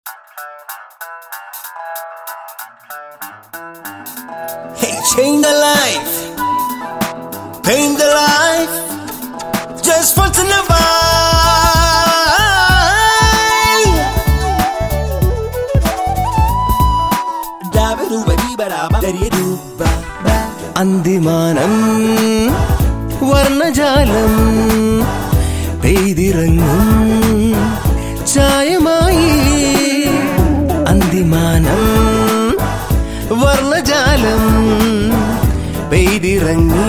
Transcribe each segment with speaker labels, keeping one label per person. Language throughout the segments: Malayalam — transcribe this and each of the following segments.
Speaker 1: Hey, change the life, paint the life, just once in a while. അന്തിമാനം വർണ്ണജാലം പെയ്തിറങ്ങും ചായമായി അന്തിമാനം വർണ്ണജാലം പെയ്തിറങ്ങി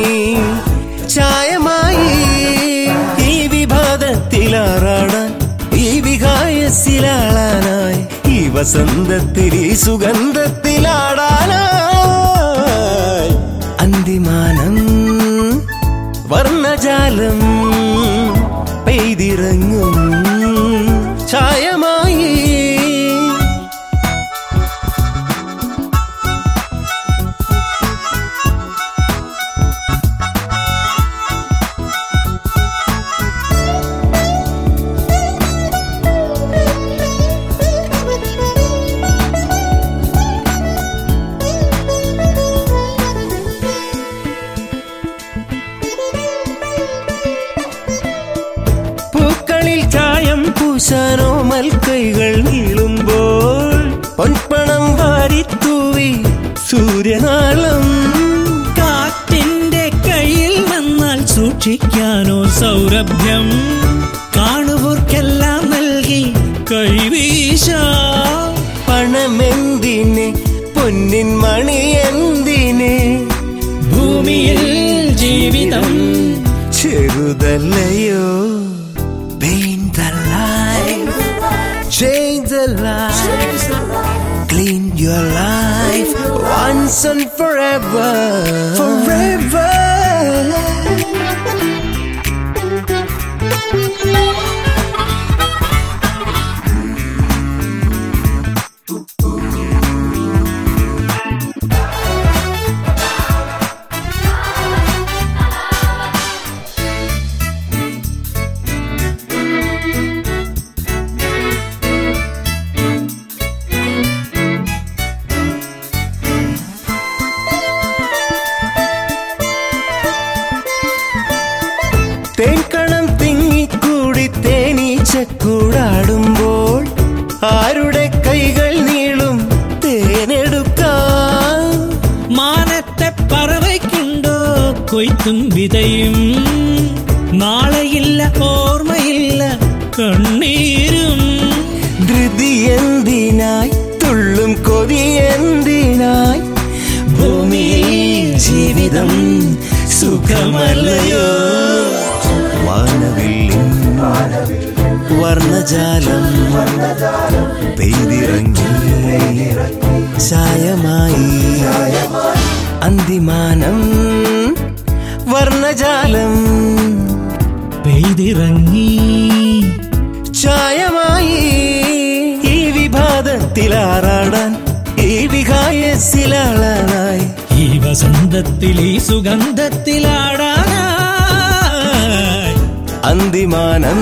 Speaker 1: ചായമായി ഈ വിഭാതത്തിലാറാടാൻ ഈ വികായസിലാളാനായി ഈ വസന്തത്തിൽ ഈ സുഗന്ധത്തിലാടാനായി അന്തിമാനം വർണ്ണജാലം പെയ്തിറങ്ങും ചായമായി പൂക്കളിൽ ചായം പൂശാനോ മൽക്കൈകൾ നീളുമ്പോൾ പൊൻപണം വാരിത്തൂവി സൂര്യനാളം
Speaker 2: കാറ്റിന്റെ കയ്യിൽ വന്നാൽ സൂക്ഷിക്കാനോ സൗരഭ്യം കാണുവോർക്കെല്ലാം നൽകി കൈവീശ
Speaker 1: പണമെന്തിന് പൊന്നിൻ മണി എന്തിന്
Speaker 2: ഭൂമിയിൽ ജീവിതം
Speaker 1: ചെറുതല്ലയോ Paint the life, change the life, clean your life once and forever, forever. തേൻകണം തിങ്ങിക്കൂടി തേനീച്ചക്കൂടാടുമ്പോൾ ആരുടെ കൈകൾ നീളും തേനെടുക്കാം
Speaker 2: മാനത്തെ പറവയ്ക്കുണ്ടോ കൊയ്ത്തും വിതയും നാളെയില്ല ഓർമ്മയില്ല കണ്ണീരും
Speaker 1: ധൃതി എന്തിനായി തുള്ളും കൊതി എന്തിനായി ഭൂമിയിൽ ജീവിതം സുഖമല്ലയോ വാനവില്ലിൻ വർണ്ണജാലം പെയ്തിറങ്ങി ചായമായി അന്തിമാനം വർണ്ണജാലം
Speaker 2: പെയ്തിറങ്ങി
Speaker 1: ചായമായി ഈ വിഭാതത്തിലാറാടാൻ ഈ വികായസിലാളാനായി
Speaker 2: ഈ വസന്തത്തിൽ ഈ സുഗന്ധത്തിലാടാനായി
Speaker 1: അന്തിമാനം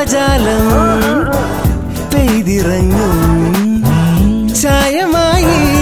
Speaker 1: വർണ്ണജാലം പെയ്തിറങ്ങും ചായമായി